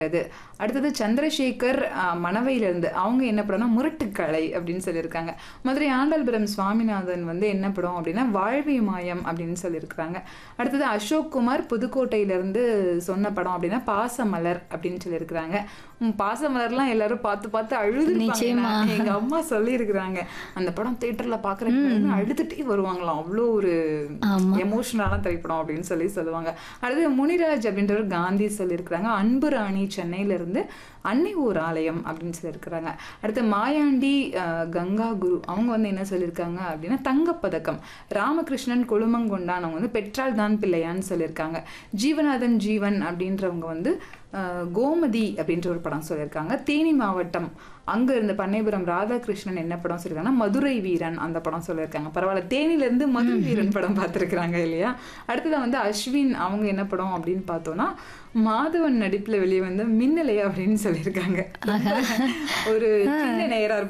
இது அடுத்தது சந்திரசேகர் அஹ், மணவையிலிருந்து அவங்க என்ன படம்னா முரட்டுக்கலை அப்படின்னு சொல்லியிருக்காங்க மதுரை ஆண்டாள்புரம் சுவாமிநாதன் வந்து என்ன படம் அப்படின்னா வாழ்வி மாயம் அப்படின்னு சொல்லியிருக்காங்க அடுத்தது அசோக் குமார் புதுக்கோட்டையிலிருந்து சொன்ன படம் அப்படின்னா பாசமலர் அப்படின்னு சொல்லியிருக்கிறாங்க உம், பாசமலர்லாம் எல்லாரும் பார்த்து பார்த்து அழுது நிச்சயமா. எங்க அம்மா சொல்லியிருக்கிறாங்க அந்த படம் தியேட்டர்ல பாக்குறதுக்கு அழுதுட்டே வருவாங்களாம் அவ்வளோ ஒரு ஆமா. எமோஷனலான திரைப்படம் அப்படின்னு சொல்லி சொல்லுவாங்க அடுத்து முனிராஜ் அப்படின்றவர் காந்தி சொல்லியிருக்கிறாங்க அன்பு ராணி சென்னையில இருந்து அன்னை ஊர் ஆலயம் அப்படின்னு சொல்லியிருக்கிறாங்க அடுத்து மாயாண்டி அஹ், கங்கா குரு அவங்க வந்து என்ன சொல்லியிருக்காங்க அப்படின்னா தங்கப்பதக்கம் ராமகிருஷ்ணன் கொழுமங்கொண்டான் அவங்க வந்து பெற்றால் தான் பிள்ளையான்னு சொல்லியிருக்காங்க ஜீவநாதன் ஜீவன் அப்படின்றவங்க வந்து அஹ், கோமதி அப்படின்ற ஒரு படம் சொல்லியிருக்காங்க தேனி மாவட்டம் அங்க இருந்த பண்ணைபுரம் ராதாகிருஷ்ணன் என்ன படம் சொல்லியிருக்காங்கன்னா மதுரை வீரன் அந்த படம் சொல்லியிருக்காங்க பரவாயில்ல தேனில இருந்து மதுரை வீரன் படம் பார்த்துருக்காங்க இல்லையா அடுத்ததான் வந்து அஸ்வின் அவங்க என்ன படம் அப்படின்னு பார்த்தோம்னா மாதவன் நடிப்புல வெளியே வந்து மின்னலை அப்படின்னு சொல்லியிருக்காங்க ஒரு சின்ன நேரா